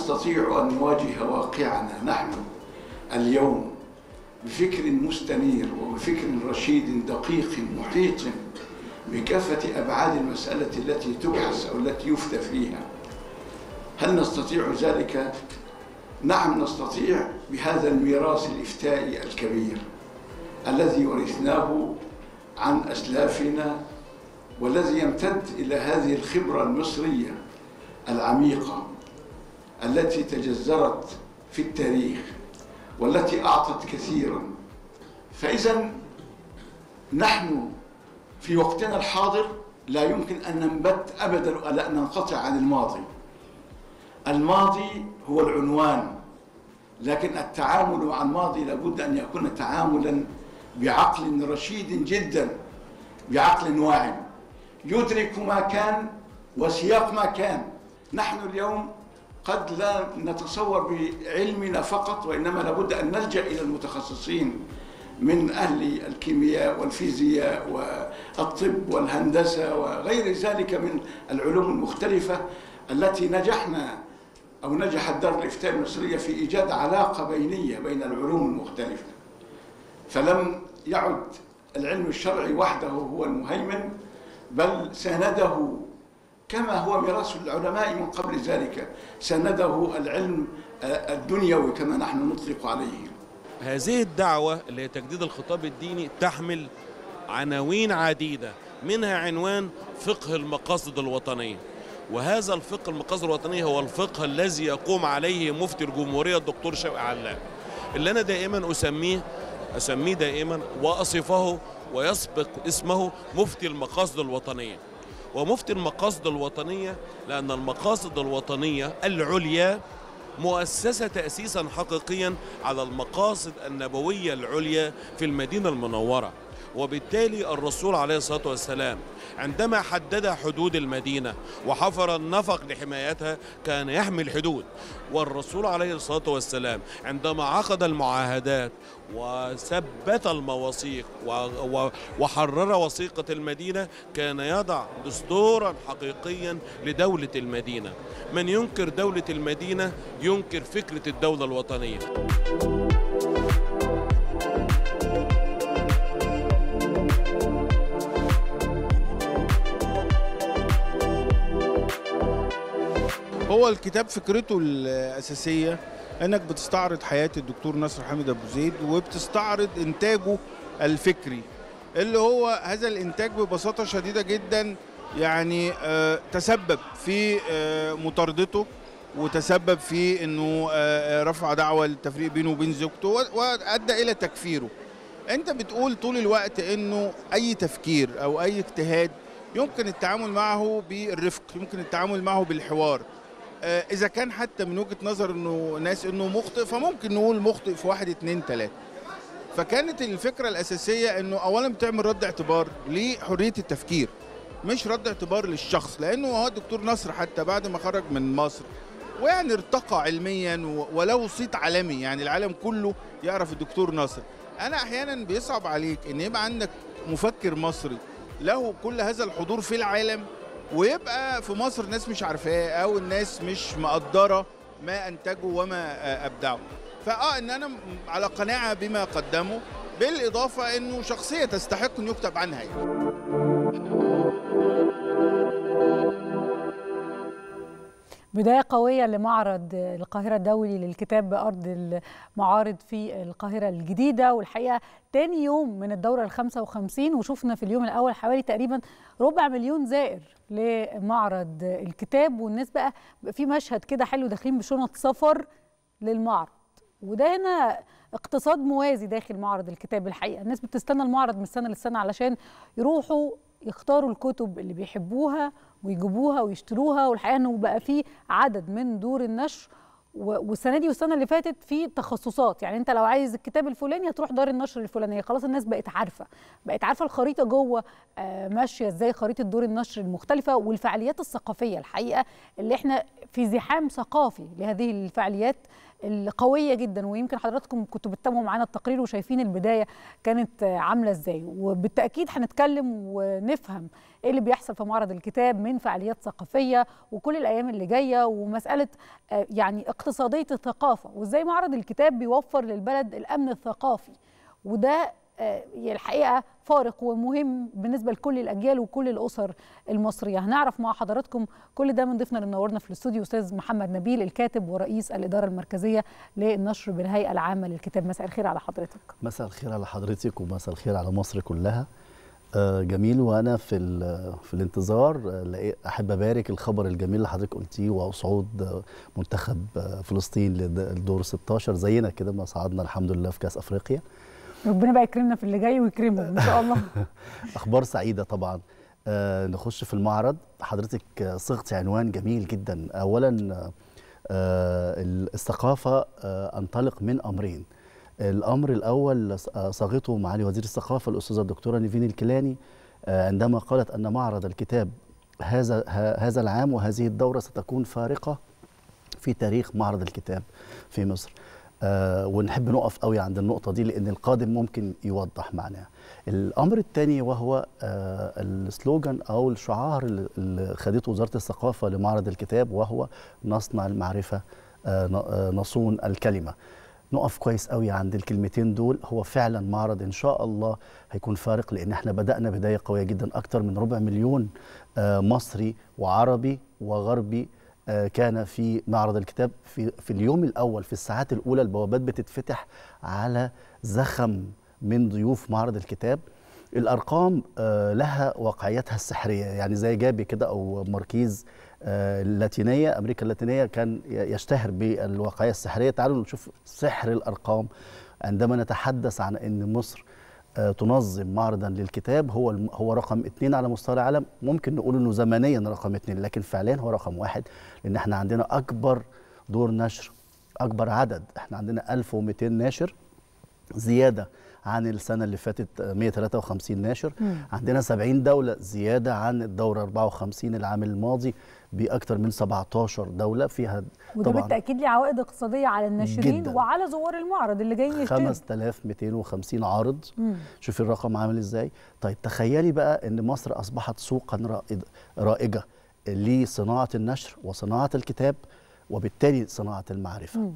نستطيع أن نواجه واقعنا نحن اليوم بفكر مستنير وبفكر رشيد دقيق محيط بكافة أبعاد المسألة التي تبحث أو التي يفتى فيها هل نستطيع ذلك؟ نعم نستطيع بهذا الميراث الإفتائي الكبير الذي ورثناه عن أسلافنا والذي يمتد إلى هذه الخبرة المصرية العميقة التي تجذرت في التاريخ والتي أعطت كثيرا فإذا نحن في وقتنا الحاضر لا يمكن أن ننبت أبدا ولا أن ننقطع عن الماضي الماضي هو العنوان لكن التعامل مع الماضي لابد أن يكون تعاملا بعقل رشيد جدا بعقل واعي يدرك ما كان وسياق ما كان نحن اليوم قد لا نتصور بعلمنا فقط وإنما لابد أن نلجأ إلى المتخصصين من أهل الكيمياء والفيزياء والطب والهندسة وغير ذلك من العلوم المختلفة التي نجحنا أو نجحت دار الإفتاء المصرية في إيجاد علاقة بينية بين العلوم المختلفة فلم يعد العلم الشرعي وحده هو المهيمن بل سانده كما هو ميراث العلماء من قبل ذلك سانده العلم الدنيوي كما نحن نطلق عليه هذه الدعوة اللي هي تجديد الخطاب الديني تحمل عناوين عديدة منها عنوان فقه المقاصد الوطنية وهذا الفقه المقاصد الوطنية هو الفقه الذي يقوم عليه مفتي الجمهورية الدكتور شوقي علام اللي أنا دائما أسميه أسميه دائما وأصفه ويسبق اسمه مفتي المقاصد الوطنية ومفتي المقاصد الوطنية لأن المقاصد الوطنية العليا مؤسسة تأسيسا حقيقيا على المقاصد النبوية العليا في المدينة المنورة وبالتالي الرسول عليه الصلاة والسلام عندما حدد حدود المدينة وحفر النفق لحمايتها كان يحمي الحدود والرسول عليه الصلاة والسلام عندما عقد المعاهدات وثبت المواثيق وحرر وثيقة المدينة كان يضع دستورا حقيقيا لدولة المدينة من ينكر دولة المدينة ينكر فكرة الدولة الوطنية هو الكتاب فكرته الأساسية انك بتستعرض حياة الدكتور نصر حامد ابو زيد وبتستعرض انتاجه الفكري اللي هو هذا الانتاج ببساطة شديدة جدا يعني آه تسبب في آه مطاردته وتسبب في انه آه رفع دعوة للتفريق بينه وبين زوجته وادى الى تكفيره انت بتقول طول الوقت انه اي تفكير او اي اجتهاد يمكن التعامل معه بالرفق يمكن التعامل معه بالحوار اذا كان حتى من وجهه نظر انه ناس انه مخطئ فممكن نقول مخطئ في واحد اتنين تلاته فكانت الفكره الاساسيه انه اولا بتعمل رد اعتبار لحريه التفكير مش رد اعتبار للشخص لانه هو الدكتور نصر حتى بعد ما خرج من مصر ويعني ارتقى علميا ولو صيت عالمي يعني العالم كله يعرف الدكتور نصر انا احيانا بيصعب عليك ان يبقى عندك مفكر مصري له كل هذا الحضور في العالم ويبقى في مصر الناس مش عارفاه او الناس مش مقدره ما انتجه وما ابدعه فاه ان انا على قناعه بما قدمه بالاضافه انه شخصيه تستحق ان يكتب عنها يعني. بداية قوية لمعرض القاهرة الدولي للكتاب بأرض المعارض في القاهرة الجديدة والحقيقة تاني يوم من الدورة الخمسة وخمسين وشفنا في اليوم الأول حوالي تقريبا ربع مليون زائر لمعرض الكتاب والناس بقى في مشهد كده حلو داخلين بشنط سفر للمعرض وده هنا اقتصاد موازي داخل معرض الكتاب الحقيقة الناس بتستنى المعرض من سنة للسنة علشان يروحوا يختاروا الكتب اللي بيحبوها ويجيبوها ويشتروها والحقيقه انه بقى في عدد من دور النشر والسنه دي والسنه اللي فاتت في تخصصات يعني انت لو عايز الكتاب الفلاني هتروح دار النشر الفلانيه خلاص الناس بقت عارفه بقت عارفه الخريطه جوه آه ماشيه ازاي خريطه دور النشر المختلفه والفعاليات الثقافيه الحقيقه اللي احنا في زحام ثقافي لهذه الفعاليات القويه جدا ويمكن حضراتكم كنتوا بتتابعوا معانا التقرير وشايفين البدايه كانت عامله ازاي وبالتاكيد هنتكلم ونفهم ايه اللي بيحصل في معرض الكتاب من فعاليات ثقافيه وكل الايام اللي جايه ومساله يعني اقتصاديه الثقافه وازاي معرض الكتاب بيوفر للبلد الامن الثقافي وده الحقيقه فارق ومهم بالنسبه لكل الاجيال وكل الاسر المصريه هنعرف مع حضراتكم كل ده من ضيفنا اللي منورنا في الاستوديو استاذ محمد نبيل الكاتب ورئيس الاداره المركزيه للنشر بالهيئه العامه للكتاب مساء الخير على حضرتك مساء الخير على حضرتك ومساء الخير على مصر كلها آه جميل وانا في في الانتظار آه احب ابارك الخبر الجميل اللي حضرتك قلتيه وصعود آه منتخب فلسطين للدور 16 زينا كده ما صعدنا الحمد لله في كاس افريقيا ربنا بقى يكرمنا في اللي جاي ويكرمهم ان شاء الله اخبار سعيده طبعا آه نخش في المعرض حضرتك صغتي عنوان جميل جدا اولا آه الثقافه آه انطلق من امرين الامر الاول صاغته معالي وزير الثقافه الاستاذه الدكتوره نيفين الكيلاني آه عندما قالت ان معرض الكتاب هذا هذا العام وهذه الدوره ستكون فارقه في تاريخ معرض الكتاب في مصر آه ونحب نقف قوي عند النقطة دي لأن القادم ممكن يوضح معناها. الأمر الثاني وهو آه السلوجان أو الشعار اللي خدته وزارة الثقافة لمعرض الكتاب وهو نصنع المعرفة آه نصون الكلمة. نقف كويس قوي عند الكلمتين دول هو فعلا معرض ان شاء الله هيكون فارق لان احنا بدانا بدايه قويه جدا اكتر من ربع مليون مصري وعربي وغربي كان في معرض الكتاب في في اليوم الاول في الساعات الاولى البوابات بتتفتح على زخم من ضيوف معرض الكتاب الارقام لها واقعيتها السحريه يعني زي جابي كده او ماركيز اللاتينيه امريكا اللاتينيه كان يشتهر بالواقعيه السحريه تعالوا نشوف سحر الارقام عندما نتحدث عن ان مصر تنظم معرضا للكتاب هو هو رقم اثنين على مستوى العالم ممكن نقول انه زمنيا رقم اثنين لكن فعليا هو رقم واحد لان احنا عندنا اكبر دور نشر اكبر عدد احنا عندنا 1200 ناشر زياده عن السنه اللي فاتت 153 ناشر مم. عندنا 70 دوله زياده عن الدوره 54 العام الماضي باكثر من 17 دوله فيها وده طبعا بالتاكيد ليه عوائد اقتصاديه على الناشرين جداً. وعلى زوار المعرض اللي جايين يشتروا 5250 عارض شوفي الرقم عامل ازاي طيب تخيلي بقى ان مصر اصبحت سوقا رائجه لصناعه النشر وصناعه الكتاب وبالتالي صناعه المعرفه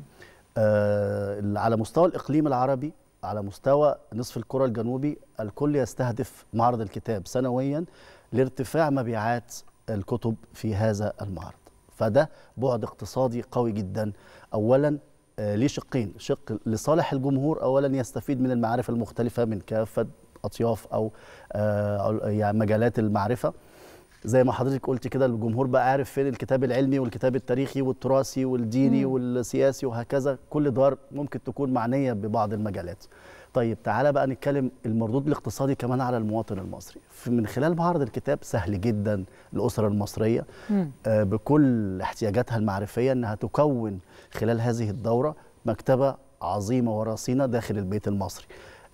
آه على مستوى الاقليم العربي على مستوى نصف الكرة الجنوبي الكل يستهدف معرض الكتاب سنويا لارتفاع مبيعات الكتب في هذا المعرض فده بعد اقتصادي قوي جدا اولا آه ليه شقين شق لصالح الجمهور اولا يستفيد من المعارف المختلفه من كافه اطياف او آه يعني مجالات المعرفه زي ما حضرتك قلت كده الجمهور بقى عارف فين الكتاب العلمي والكتاب التاريخي والتراثي والديني مم. والسياسي وهكذا كل دار ممكن تكون معنيه ببعض المجالات طيب تعالى بقى نتكلم المردود الاقتصادي كمان على المواطن المصري من خلال معرض الكتاب سهل جدا الاسره المصريه آه بكل احتياجاتها المعرفيه انها تكون خلال هذه الدوره مكتبه عظيمه ورصينه داخل البيت المصري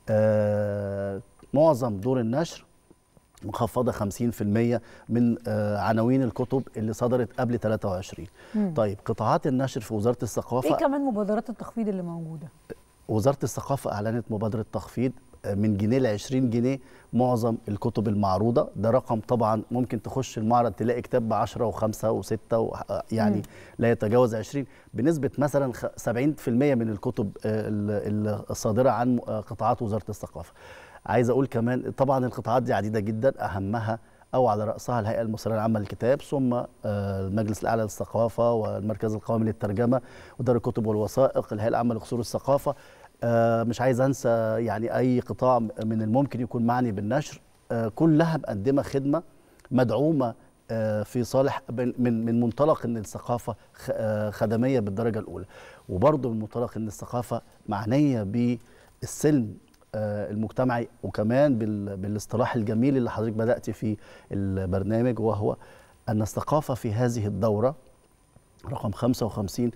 آه معظم دور النشر مخفضة 50% من آه عناوين الكتب اللي صدرت قبل 23 مم. طيب قطاعات النشر في وزارة الثقافة ايه كمان مبادرات التخفيض اللي موجودة؟ وزارة الثقافة أعلنت مبادرة تخفيض من جنيه ل 20 جنيه معظم الكتب المعروضة ده رقم طبعا ممكن تخش المعرض تلاقي كتاب ب 10 و5 و6 و يعني مم. لا يتجاوز 20 بنسبة مثلا 70% من الكتب الصادرة عن قطاعات وزارة الثقافة عايز اقول كمان طبعا القطاعات دي عديده جدا اهمها او على راسها الهيئه المصريه العامه للكتاب ثم المجلس الاعلى للثقافه والمركز القومي للترجمه ودار الكتب والوثائق الهيئه العامه لقصور الثقافه مش عايز انسى يعني اي قطاع من الممكن يكون معني بالنشر كلها مقدمه خدمه مدعومه في صالح من من منطلق ان الثقافه خدميه بالدرجه الاولى وبرضه من منطلق ان الثقافه معنيه بالسلم المجتمعي وكمان بالاصطلاح الجميل اللي حضرتك بدأت في البرنامج وهو أن الثقافة في هذه الدورة رقم 55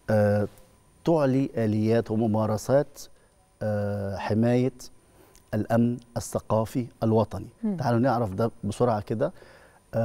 تعلي آليات وممارسات حماية الأمن الثقافي الوطني م. تعالوا نعرف ده بسرعة كده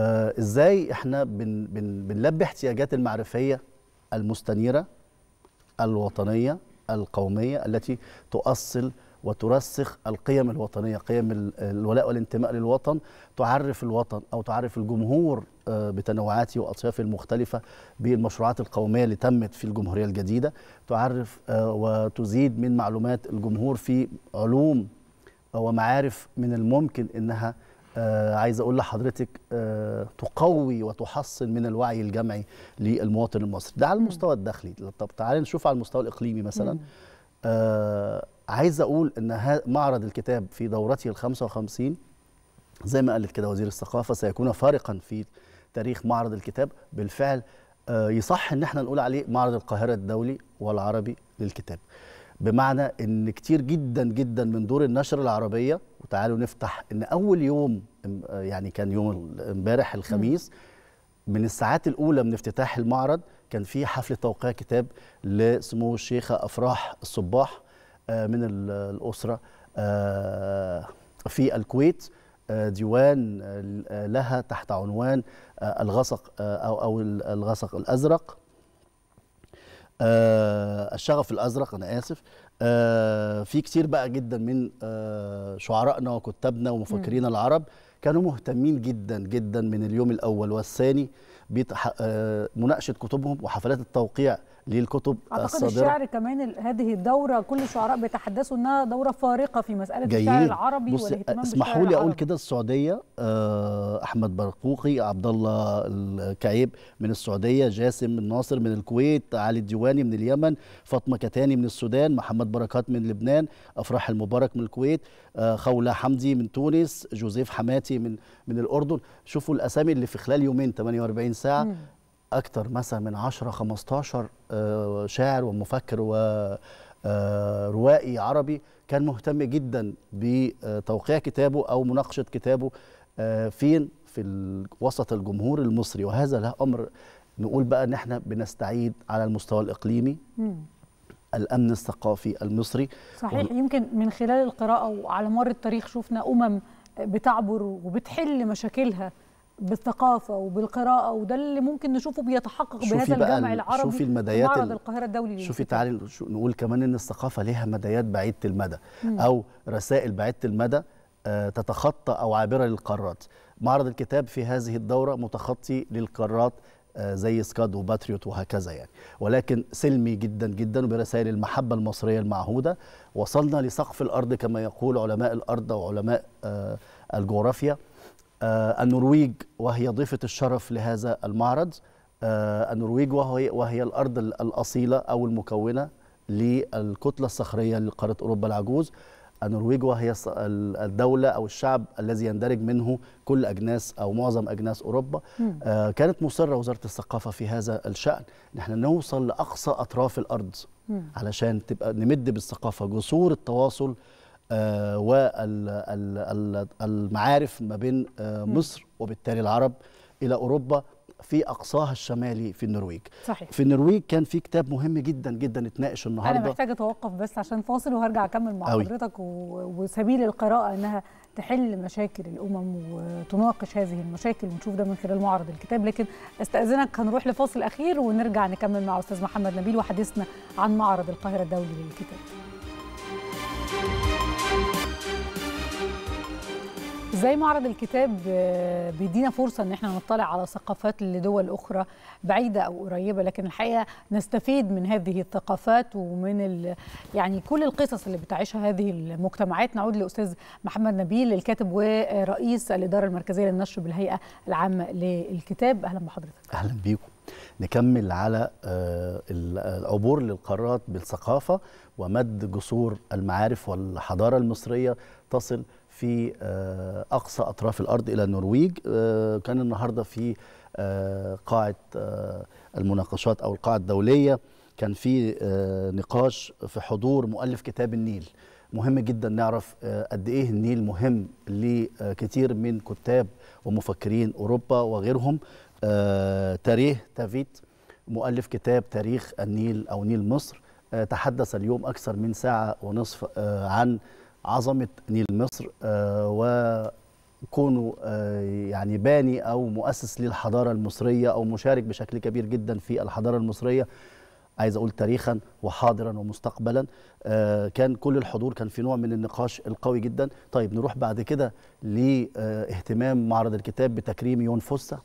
إزاي إحنا بن بن بنلبي احتياجات المعرفية المستنيرة الوطنيه القوميه التي تؤصل وترسخ القيم الوطنيه قيم ال- الولاء والانتماء للوطن تعرف الوطن او تعرف الجمهور آه، بتنوعاته واطيافه المختلفه بالمشروعات القوميه اللي تمت في الجمهوريه الجديده تعرف آه، وتزيد من معلومات الجمهور في علوم ومعارف من الممكن انها آه عايز اقول لحضرتك آه تقوي وتحسن من الوعي الجمعي للمواطن المصري ده على المستوى الداخلي طب تعالى نشوف على المستوى الاقليمي مثلا آه عايز اقول ان ها- معرض الكتاب في دورته ال 55 زي ما قالت كده وزير الثقافه سيكون فارقا في تاريخ معرض الكتاب بالفعل آه، يصح ان احنا نقول عليه معرض القاهره الدولي والعربي للكتاب بمعنى ان كتير جدا جدا من دور النشر العربيه وتعالوا نفتح ان اول يوم آه، يعني كان يوم ال- امبارح الخميس من الساعات الاولى من افتتاح المعرض كان في حفل توقيع كتاب لسمو الشيخه افراح الصباح آه، من ال- الاسره آه، في الكويت آه، ديوان آه، لها تحت عنوان آه، الغسق آه، او او الغسق الازرق آه، الشغف الازرق انا اسف آه، في كتير بقى جدا من آه، شعرائنا وكتابنا ومفكرين العرب كانوا مهتمين جدا جدا من اليوم الاول والثاني بمناقشه كتبهم وحفلات التوقيع للكتب اعتقد الصادره الشعر كمان ال- هذه الدوره كل الشعراء بيتحدثوا انها دوره فارقه في مساله الشعر جيد العربي بص والاهتمام اسمحوا بالشعر لي اقول العربي. كده السعوديه آه، احمد برقوقي عبد الله الكعيب من السعوديه جاسم الناصر من الكويت علي الديواني من اليمن فاطمه كتاني من السودان محمد بركات من لبنان افراح المبارك من الكويت آه، خوله حمدي من تونس جوزيف حماتي من من الاردن شوفوا الاسامي اللي في خلال يومين 48 ساعه مم. اكتر مثلا من 10 15 آه، شاعر ومفكر وروائي عربي كان مهتم جدا بتوقيع كتابه او مناقشه كتابه آه، فين في ال- وسط الجمهور المصري وهذا له امر نقول بقى ان احنا بنستعيد على المستوى الاقليمي مم. الامن الثقافي المصري صحيح يمكن من خلال القراءة وعلى مر التاريخ شفنا أمم بتعبر وبتحل مشاكلها بالثقافة وبالقراءة وده اللي ممكن نشوفه بيتحقق شوفي بهذا بقى الجمع ال- العربي شوفي في المدايات معرض ال- القاهرة الدولي شوفي للكتاب. تعالي شو- نقول كمان ان الثقافه ليها مدايات بعيده المدى مم. او رسائل بعيده المدى آه، تتخطى او عابره للقارات معرض الكتاب في هذه الدوره متخطي للقارات آه، زي سكاد وباتريوت وهكذا يعني ولكن سلمي جدا جدا وبرسائل المحبه المصريه المعهوده وصلنا لسقف الارض كما يقول علماء الارض وعلماء آه، الجغرافيا آه، النرويج وهي ضيفه الشرف لهذا المعرض آه، النرويج وهي وهي الارض ال- الاصيله او المكونه للكتله الصخريه لقاره اوروبا العجوز النرويج وهي الص- ال- الدوله او الشعب الذي يندرج منه كل اجناس او معظم اجناس اوروبا مم. آه، كانت مصره وزاره الثقافه في هذا الشان ان احنا نوصل لاقصى اطراف الارض مم. علشان تبقى نمد بالثقافه جسور التواصل والمعارف ما بين آه، مصر وبالتالي العرب الى اوروبا في اقصاها الشمالي في النرويج صحيح في النرويج كان في كتاب مهم جدا جدا اتناقش أنا النهارده محتاجة أتوقف بس عشان فاصل وهرجع أكمل مع أوي. حضرتك و- وسبيل القراءة إنها تحل مشاكل الأمم وتناقش هذه المشاكل ونشوف ده من خلال معرض الكتاب لكن استأذنك هنروح لفاصل أخير ونرجع نكمل مع أستاذ محمد نبيل وحديثنا عن معرض القاهرة الدولي للكتاب ازاي معرض الكتاب آه، بيدينا فرصه ان احنا نطلع على ثقافات لدول اخرى بعيده او قريبه لكن الحقيقه نستفيد من هذه الثقافات ومن ال يعني كل القصص اللي بتعيشها هذه المجتمعات نعود لاستاذ محمد نبيل الكاتب ورئيس الاداره المركزيه للنشر بالهيئه العامه للكتاب اهلا بحضرتك اهلا بيكم نكمل على آه، ال- العبور للقارات بالثقافه ومد جسور المعارف والحضاره المصريه تصل في آه، اقصى اطراف الارض الى النرويج آه، كان النهارده في آه، قاعه آه، المناقشات او القاعه الدوليه كان في آه، نقاش في حضور مؤلف كتاب النيل مهم جدا نعرف آه، قد ايه النيل مهم لكثير من كتاب ومفكرين اوروبا وغيرهم آه، تاريه تافيت مؤلف كتاب تاريخ النيل او نيل مصر آه، تحدث اليوم اكثر من ساعه ونصف آه، عن عظمه نيل مصر آه، وكونه آه، يعني باني او مؤسس للحضاره المصريه او مشارك بشكل كبير جدا في الحضاره المصريه عايز اقول تاريخا وحاضرا ومستقبلا آه، كان كل الحضور كان في نوع من النقاش القوي جدا طيب نروح بعد كده لاهتمام معرض الكتاب بتكريم يون فوسا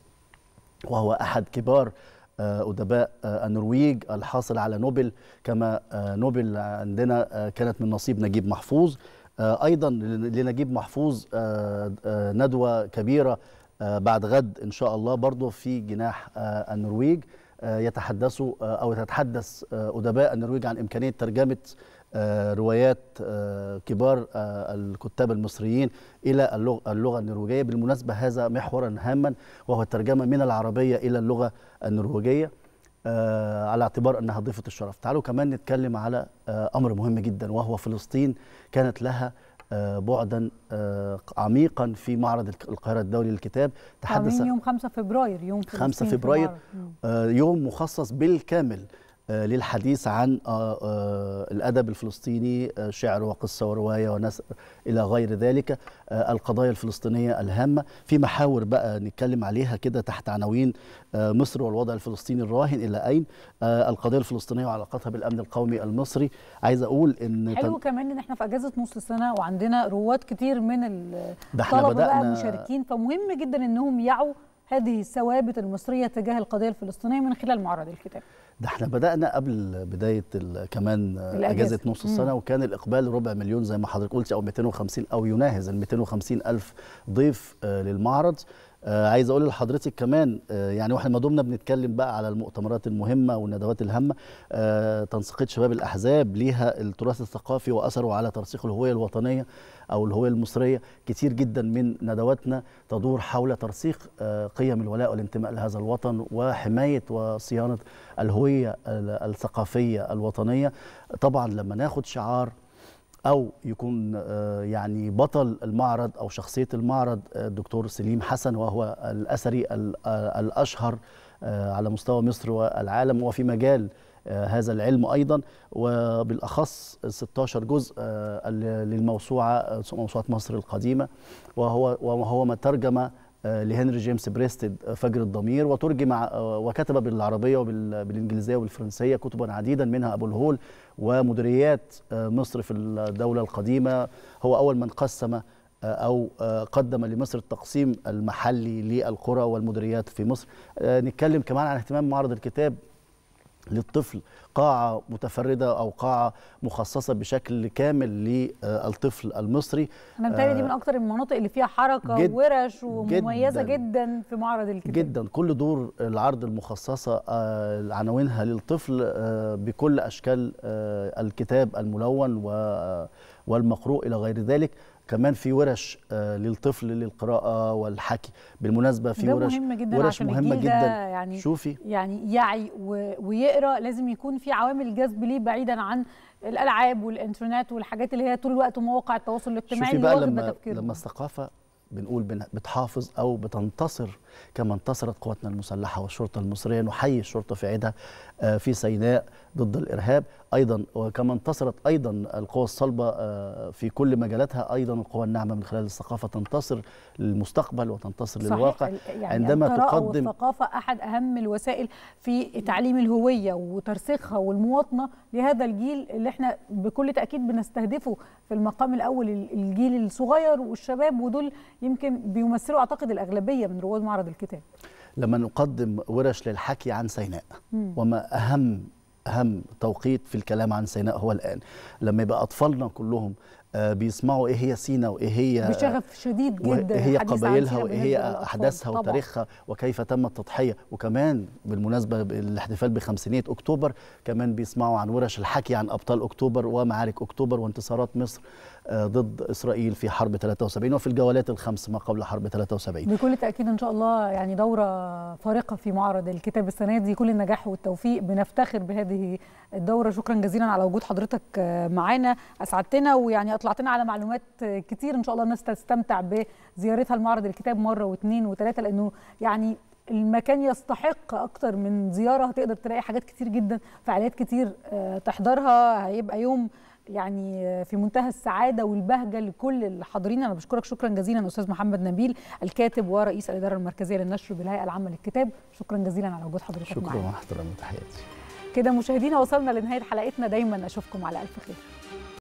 وهو احد كبار آه، ادباء آه، النرويج الحاصل على نوبل كما آه، نوبل عندنا آه، كانت من نصيب نجيب محفوظ آه، ايضا لنجيب محفوظ آه، آه، ندوه كبيره آه، بعد غد ان شاء الله برضه في جناح آه، النرويج آه، يتحدثوا آه، او تتحدث آه، ادباء النرويج عن امكانيه ترجمه آه، روايات آه، كبار آه، الكتاب المصريين الى اللغه اللغه النرويجيه بالمناسبه هذا محورا هاما وهو الترجمه من العربيه الى اللغه النرويجيه آه، على اعتبار انها ضيفه الشرف تعالوا كمان نتكلم على آه، امر مهم جدا وهو فلسطين كانت لها آه، بعدا آه، عميقا في معرض الك- القاهره الدولي للكتاب تحدث عاملين يوم 5 فبراير يوم 5 فلسطين في فبراير المعرض. مم. آه، يوم مخصص بالكامل آه، للحديث عن آه، آه، الادب الفلسطيني آه، شعر وقصه وروايه ونثر الى غير ذلك آه، القضايا الفلسطينيه الهامه في محاور بقى نتكلم عليها كده تحت عناوين آه، مصر والوضع الفلسطيني الراهن الى اين آه، القضيه الفلسطينيه وعلاقتها بالامن القومي المصري عايز اقول ان حلو تم- كمان ان احنا في اجازه نص السنه وعندنا رواد كتير من ده احنا الطلبه بقى بدأنا- مشاركين فمهم جدا انهم يعوا هذه الثوابت المصريه تجاه القضيه الفلسطينيه من خلال معرض الكتاب ده احنا بدأنا قبل بداية ال- كمان الأجازة. أجازة نص السنة وكان الإقبال ربع مليون زي ما حضرتك قلت أو 250 أو يناهز ال 250 ألف ضيف آه، للمعرض آه، عايز أقول لحضرتك كمان آه، يعني واحنا ما دمنا بنتكلم بقى على المؤتمرات المهمة والندوات الهامة آه، تنسيقية شباب الأحزاب ليها التراث الثقافي وأثره على ترسيخ الهوية الوطنية أو الهوية المصرية كتير جدا من ندواتنا تدور حول ترسيخ آه، قيم الولاء والانتماء لهذا الوطن وحماية وصيانة الهوية ال- الثقافية الوطنية طبعا لما ناخد شعار او يكون آه، يعني بطل المعرض او شخصيه المعرض آه، الدكتور سليم حسن وهو الاثري ال- آه، الاشهر آه، على مستوى مصر والعالم وفي مجال آه، هذا العلم ايضا وبالاخص 16 جزء آه، ال- للموسوعه آه، موسوعه مصر القديمه وهو وهو ما ترجم آه، لهنري جيمس بريستد آه، فجر الضمير وترجم ع- آه، وكتب بالعربيه وبالانجليزيه والفرنسيه كتبا عديدا منها ابو الهول ومديريات آه، مصر في الدوله القديمه هو اول من قسم آه، او آه، قدم لمصر التقسيم المحلي للقرى والمديريات في مصر آه، نتكلم كمان عن اهتمام معرض الكتاب للطفل قاعة متفردة أو قاعة مخصصة بشكل كامل للطفل المصري انا متهيألي دي من اكتر المناطق اللي فيها حركه جد- وورش ومميزه جداً. جدا في معرض الكتاب جدا كل دور العرض المخصصة آه، عناوينها للطفل آه، بكل أشكال آه، الكتاب الملون و- والمقروء إلى غير ذلك كمان في ورش آه، للطفل للقراءة والحكي بالمناسبة في ده ورش مهم جدا ورش عشان مهمة الجيل ده جدا يعني شوفي يعني يعي و- ويقرا لازم يكون في عوامل جذب ليه بعيدا عن الالعاب والانترنت والحاجات اللي هي طول الوقت مواقع التواصل الاجتماعي شوفي اللي بقى واخده لما تفكيرهم. لما الثقافه بنقول بن- بتحافظ او بتنتصر كما انتصرت قواتنا المسلحه والشرطه المصريه نحيي الشرطه في عيدها آه، في سيناء ضد الارهاب ايضا وكما انتصرت ايضا القوى الصلبه آه، في كل مجالاتها ايضا القوى الناعمه من خلال الثقافه تنتصر للمستقبل وتنتصر صحيح. للواقع ال- يعني عندما القراءة تقدم والثقافة أحد أهم الوسائل في تعليم الهوية وترسيخها والمواطنة لهذا الجيل اللي احنا بكل تأكيد بنستهدفه في المقام الأول ال- الجيل الصغير والشباب ودول يمكن بيمثلوا أعتقد الأغلبية من رواد معرض الكتاب لما نقدم ورش للحكي عن سيناء وما اهم اهم توقيت في الكلام عن سيناء هو الان لما يبقى اطفالنا كلهم آه، بيسمعوا ايه هي سيناء وايه هي بشغف شديد جدا وهي الحديث عن قبائلها سيناء وايه بالنسبة هي للأطفال. احداثها طبعاً. وتاريخها وكيف تم التضحيه وكمان بالمناسبه الاحتفال بخمسينيه اكتوبر كمان بيسمعوا عن ورش الحكي عن ابطال اكتوبر ومعارك اكتوبر وانتصارات مصر آه، ضد اسرائيل في حرب 73 وفي الجولات الخمس ما قبل حرب 73 بكل تأكيد إن شاء الله يعني دورة فارقة في معرض الكتاب السنة دي كل النجاح والتوفيق بنفتخر بهذه الدورة شكرا جزيلا على وجود حضرتك آه، معانا أسعدتنا ويعني أطلعتنا على معلومات آه، كتير إن شاء الله الناس تستمتع بزيارتها لمعرض الكتاب مرة واثنين وثلاثة لأنه يعني المكان يستحق أكتر من زيارة هتقدر تلاقي حاجات كتير جدا فعاليات كتير آه، تحضرها هيبقى يوم يعني في منتهى السعاده والبهجه لكل الحاضرين انا بشكرك شكرا جزيلا استاذ محمد نبيل الكاتب ورئيس الاداره المركزيه للنشر بالهيئه العامه للكتاب شكرا جزيلا على وجود حضرتك شكرا معانا واحترام وتحياتي كده مشاهدينا وصلنا لنهايه حلقتنا دايما اشوفكم على الف خير